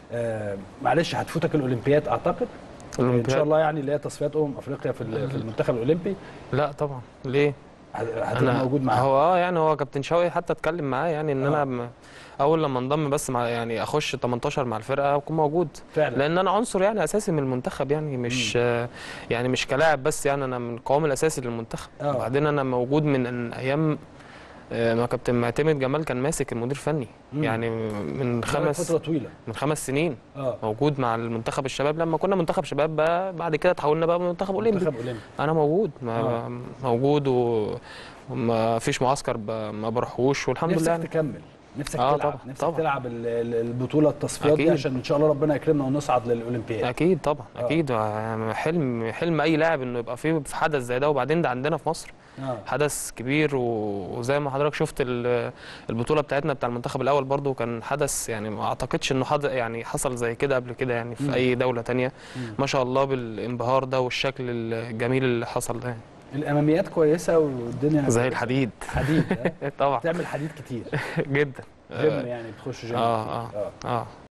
آه معلش هتفوتك الاولمبياد اعتقد ان الأولمبياد؟ شاء الله يعني اللي هي تصفيات امم افريقيا في ال- في المنتخب الاولمبي لا طبعا ليه هت- هتبقى موجود معاهم هو اه يعني هو كابتن شوقي حتى اتكلم معاه يعني ان آه. انا م- اول لما انضم بس مع يعني اخش 18 مع الفرقه اكون موجود فعلا لان انا عنصر يعني اساسي من المنتخب يعني مش آه يعني مش كلاعب بس يعني انا من القوام الاساسي للمنتخب آه. وبعدين انا موجود من من ايام آه، ما كابتن معتمد جمال كان ماسك المدير الفني مم. يعني من بقالك خمس فتره طويله من خمس سنين اه موجود مع المنتخب الشباب لما كنا منتخب شباب بقى بعد كده تحولنا بقى منتخب اولمبي منتخب اولمبي انا موجود ما آه. موجود و- وما فيش معسكر ب... ما بروحوش والحمد لله نفسك يعني. تكمل نفسك آه تلعب طبعا، نفسك طبعا. تلعب ال- ال- البطوله التصفيات دي أكيد. عشان ان شاء الله ربنا يكرمنا ونصعد للاولمبياد اكيد طبعا آه. اكيد حلم حلم اي لاعب انه يبقى في في حدث زي ده وبعدين ده عندنا في مصر اه حدث كبير و- وزي ما حضرتك شفت ال- البطوله بتاعتنا بتاع المنتخب الاول برضو كان حدث يعني ما اعتقدش انه حد يعني حصل زي كده قبل كده يعني في مم. اي دوله تانية مم. ما شاء الله بالانبهار ده والشكل الجميل اللي حصل ده يعني. الاماميات كويسه والدنيا زي كويسة. الحديد حديد ها؟ طبعا تعمل حديد كتير جدا جيم يعني بتخش جيم آه، كتير. آه. اه